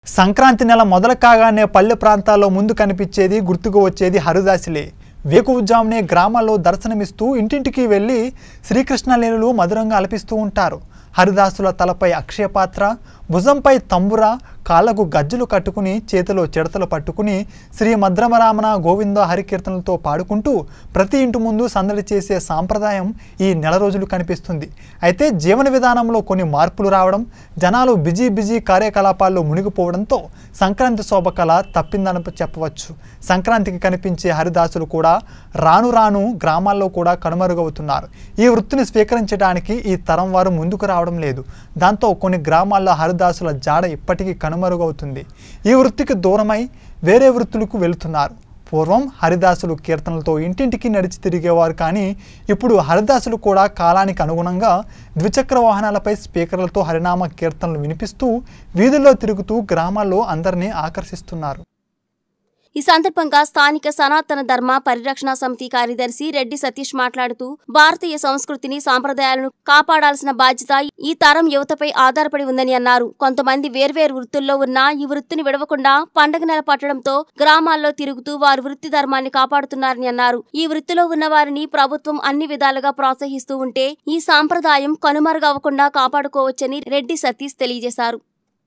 సంక్రాంతి నెల మొదలు కాగానే పల్లె ప్రాంతాల్లో ముందు కనిపించేది గుర్తుకు వచ్చేది హరిదాసులే వేకువజామునే గ్రామాల్లో దర్శనమిస్తూ ఇంటింటికి వెళ్ళి శ్రీకృష్ణ లీలలు మధురంగా అలపిస్తూ ఉంటారు హరిదాసుల తలపై అక్షయపాత్ర భుజంపై తంబుర కాళ్లకు గజ్జలు కట్టుకుని చేతిలో చిడతలు పట్టుకుని శ్రీ మద్రమరామన గోవింద హరికీర్తనలతో పాడుకుంటూ ప్రతి ఇంటి ముందు సందడి చేసే సాంప్రదాయం ఈ నెల రోజులు కనిపిస్తుంది అయితే జీవన విధానంలో కొన్ని మార్పులు రావడం జనాలు బిజీ బిజీ కార్యకలాపాల్లో మునిగిపోవడంతో సంక్రాంతి శోభ కళ తప్పిందని చెప్పవచ్చు సంక్రాంతికి కనిపించే హరిదాసులు కూడా రాను రాను గ్రామాల్లో కూడా కనుమరుగవుతున్నారు ఈ వృత్తిని స్వీకరించడానికి ఈ తరం వారు ముందుకు రావడం లేదు దాంతో కొన్ని గ్రామాల్లో హరిదాసుల జాడ ఇప్పటికీ కనుమరుగవుతుంది ఈ వృత్తికి దూరమై వేరే వృత్తులకు వెళుతున్నారు పూర్వం హరిదాసులు కీర్తనలతో ఇంటింటికి నడిచి తిరిగేవారు కానీ ఇప్పుడు హరిదాసులు కూడా కాలానికి అనుగుణంగా ద్విచక్ర వాహనాలపై స్పీకర్లతో హరినామ కీర్తనలు వినిపిస్తూ వీధుల్లో తిరుగుతూ గ్రామాల్లో అందరినీ ఆకర్షిస్తున్నారు ఈ సందర్భంగా స్థానిక సనాతన ధర్మ పరిరక్షణ సమితి కార్యదర్శి రెడ్డి సతీష్ మాట్లాడుతూ భారతీయ సంస్కృతిని సాంప్రదాయాలను కాపాడాల్సిన బాధ్యత ఈ తరం యువతపై ఆధారపడి ఉందని అన్నారు కొంతమంది వేర్వేరు వృత్తుల్లో ఉన్న ఈ వృత్తిని విడవకుండా పండగ నెల పట్టడంతో గ్రామాల్లో తిరుగుతూ వారి వృత్తి ధర్మాన్ని కాపాడుతున్నారని అన్నారు ఈ వృత్తిలో ఉన్న వారిని ప్రభుత్వం అన్ని విధాలుగా ప్రోత్సహిస్తూ ఉంటే ఈ సాంప్రదాయం కనుమరుగవ్వకుండా కాపాడుకోవచ్చని రెడ్డి సతీష్ తెలియజేశారు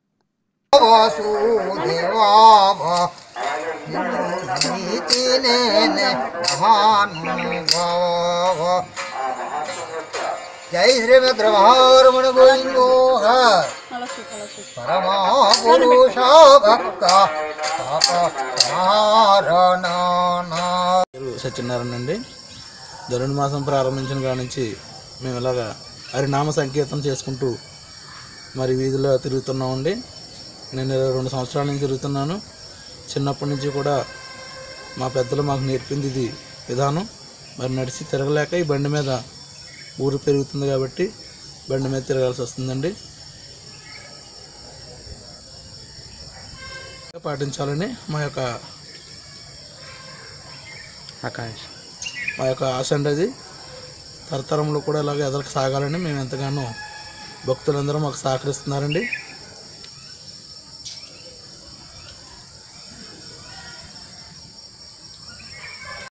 వాసుదేవావ నీతినేనే మహానుభావ జై శ్రీమద్రమణ గోవిందో పరమా పురుష భక్త పాప నారాయణ పేరు సత్యనారాయణ అండి ధనుడి మాసం ప్రారంభించిన కాడ నుంచి మేము ఇలాగా హరినామ సంకీర్తన చేసుకుంటూ మరి వీధిలో తిరుగుతున్నామండి నేను ఇరవై రెండు సంవత్సరాల నుంచి తిరుగుతున్నాను చిన్నప్పటి నుంచి కూడా మా పెద్దలు మాకు నేర్పింది ఇది విధానం మరి నడిచి తిరగలేక ఈ బండి మీద ఊరు పెరుగుతుంది కాబట్టి బండి మీద తిరగాల్సి వస్తుందండి పాటించాలని మా యొక్క మా యొక్క ఆశ అండి అది తరతరంలో కూడా ఇలాగ ఎదరికి సాగాలని మేము ఎంతగానో భక్తులందరూ మాకు సహకరిస్తున్నారండి